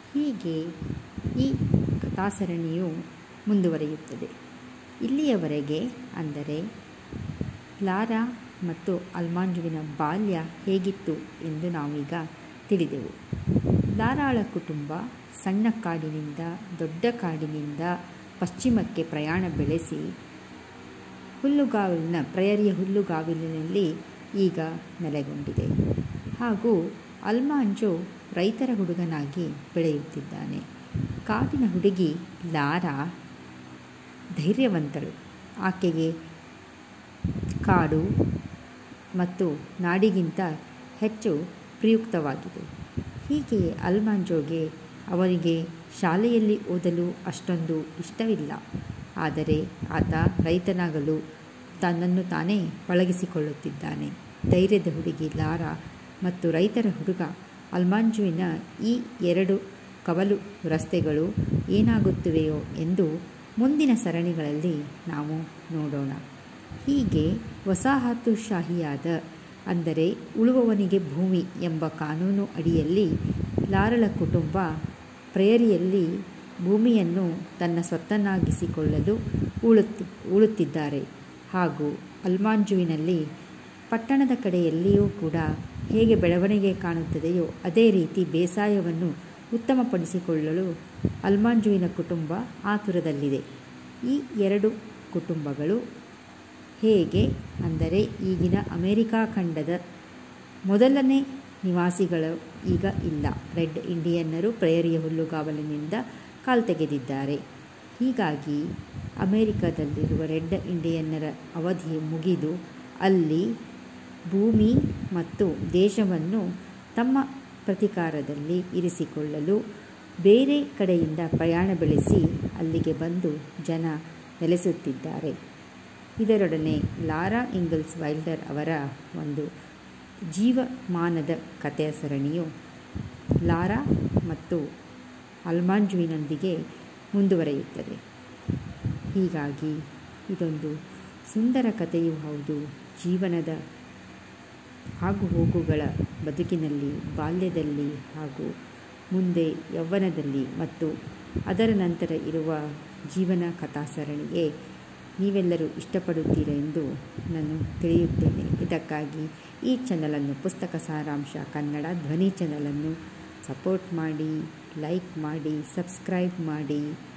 ಹೀಗೆ ಈ ಕಥಾಸರಣಿಯು ಮುಂದುವರಿಯುತ್ತದೆ ಇಲ್ಲಿಯವರೆಗೆ ಅಂದರೆ ಲಾರಾ ಮತ್ತು ಅಲ್ಮಾಂಜುವಿನ ಬಾಲ್ಯ ಹೇಗಿತ್ತು ಎಂದು ನಾವೀಗ ತಿಳಿದೆವು ಲಾರಾಳ ಕುಟುಂಬ ಸಣ್ಣ ಕಾಡಿನಿಂದ ದೊಡ್ಡ ಕಾಡಿನಿಂದ ಪಶ್ಚಿಮಕ್ಕೆ ಪ್ರಯಾಣ ಬೆಳೆಸಿ ಹುಲ್ಲುಗಾವಲಿನ ಪ್ರಯರಿಯ ಹುಲ್ಲುಗಾವಲಿನಲ್ಲಿ ಈಗ ನೆಲೆಗೊಂಡಿದೆ ಹಾಗೂ ಅಲ್ಮಾಂಜು ರೈತರ ಹುಡುಗನಾಗಿ ಬೆಳೆಯುತ್ತಿದ್ದಾನೆ ಕಾಡಿನ ಹುಡುಗಿ ಲಾರಾ ಧೈರ್ಯವಂತಳು ಆಕೆಗೆ ಕಾಡು ಮತ್ತು ನಾಡಿಗಿಂತ ಹೆಚ್ಚು ಪ್ರಯುಕ್ತವಾಗಿದೆ ಹೀಗೆ ಅಲ್ಮಾಂಜೋಗೆ ಅವನಿಗೆ ಶಾಲೆಯಲ್ಲಿ ಓದಲು ಅಷ್ಟೊಂದು ಇಷ್ಟವಿಲ್ಲ ಆದರೆ ಆತ ರೈತನಾಗಲು ತನ್ನನ್ನು ತಾನೇ ಪಳಗಿಸಿಕೊಳ್ಳುತ್ತಿದ್ದಾನೆ ಧೈರ್ಯದ ಹುಡುಗಿ ಲಾರಾ ಮತ್ತು ರೈತರ ಹುಡುಗ ಅಲ್ಮಾಂಜುವಿನ ಈ ಎರಡು ಕವಲು ರಸ್ತೆಗಳು ಏನಾಗುತ್ತವೆಯೋ ಎಂದು ಮುಂದಿನ ಸರಣಿಗಳಲ್ಲಿ ನಾವು ನೋಡೋಣ ಹೀಗೆ ವಸಾಹತುಶಾಹಿಯಾದ ಅಂದರೆ ಉಳುವವನಿಗೆ ಭೂಮಿ ಎಂಬ ಕಾನೂನು ಅಡಿಯಲ್ಲಿ ಲಾರಳ ಕುಟುಂಬ ಪ್ರೇರಿಯಲ್ಲಿ ಭೂಮಿಯನ್ನು ತನ್ನ ಸ್ವತ್ತನ್ನಾಗಿಸಿಕೊಳ್ಳಲು ಉಳುತ್ತಿ ಉಳುತ್ತಿದ್ದಾರೆ ಹಾಗೂ ಅಲ್ಮಾಂಜುವಿನಲ್ಲಿ ಪಟ್ಟಣದ ಕಡೆಯಲ್ಲಿಯೂ ಕೂಡ ಹೇಗೆ ಬೆಳವಣಿಗೆ ಕಾಣುತ್ತದೆಯೋ ಅದೇ ರೀತಿ ಬೇಸಾಯವನ್ನು ಉತ್ತಮಪಡಿಸಿಕೊಳ್ಳಲು ಅಲ್ಮಾಂಜುವಿನ ಕುಟುಂಬ ಆತುರದಲ್ಲಿದೆ ಈ ಎರಡು ಕುಟುಂಬಗಳು ಹೇಗೆ ಅಂದರೆ ಈಗಿನ ಅಮೆರಿಕಾ ಖಂಡದ ಮೊದಲನೇ ನಿವಾಸಿಗಳು ಈಗ ಇಲ್ಲ ರೆಡ್ ಇಂಡಿಯನ್ನರು ಪ್ರೇರಿಯ ಹುಲ್ಲುಗಾವಲಿನಿಂದ ಕಾಲ್ತೆಗೆದಿದ್ದಾರೆ ಹೀಗಾಗಿ ಅಮೆರಿಕದಲ್ಲಿರುವ ರೆಡ್ ಇಂಡಿಯನ್ನರ ಅವಧಿ ಮುಗಿದು ಅಲ್ಲಿ ಭೂಮಿ ಮತ್ತು ದೇಶವನ್ನು ತಮ್ಮ ಪ್ರತಿಕಾರದಲ್ಲಿ ಇರಿಸಿಕೊಳ್ಳಲು ಬೇರೆ ಕಡೆಯಿಂದ ಪ್ರಯಾಣ ಬೆಳೆಸಿ ಅಲ್ಲಿಗೆ ಬಂದು ಜನ ನೆಲೆಸುತ್ತಿದ್ದಾರೆ ಇದರೊಡನೆ ಲಾರಾ ಇಂಗಲ್ಸ್ ವೈಲ್ಡರ್ ಅವರ ಒಂದು ಜೀವಮಾನದ ಕಥೆಯ ಸರಣಿಯು ಲಾರಾ ಮತ್ತು ಅಲ್ಮಾಂಜುವಿನೊಂದಿಗೆ ಮುಂದುವರಿಯುತ್ತದೆ ಹೀಗಾಗಿ ಇದೊಂದು ಸುಂದರ ಕಥೆಯೂ ಹೌದು ಜೀವನದ ಆಗು ಹೋಗುಗಳ ಬದುಕಿನಲ್ಲಿ ಬಾಲ್ಯದಲ್ಲಿ ಹಾಗೂ ಮುಂದೆ ಯೌವನದಲ್ಲಿ ಮತ್ತು ಅದರ ನಂತರ ಇರುವ ಜೀವನ ಕಥಾಸರಣಿಗೆ ನೀವೆಲ್ಲರೂ ಇಷ್ಟಪಡುತ್ತೀರೆಂದು ನಾನು ತಿಳಿಯುತ್ತೇನೆ ಇದಕ್ಕಾಗಿ ಈ ಚಾನಲನ್ನು ಪುಸ್ತಕ ಸಾರಾಂಶ ಕನ್ನಡ ಧ್ವನಿ ಚಾನಲನ್ನು ಸಪೋರ್ಟ್ ಮಾಡಿ ಲೈಕ್ ಮಾಡಿ ಸಬ್ಸ್ಕ್ರೈಬ್ ಮಾಡಿ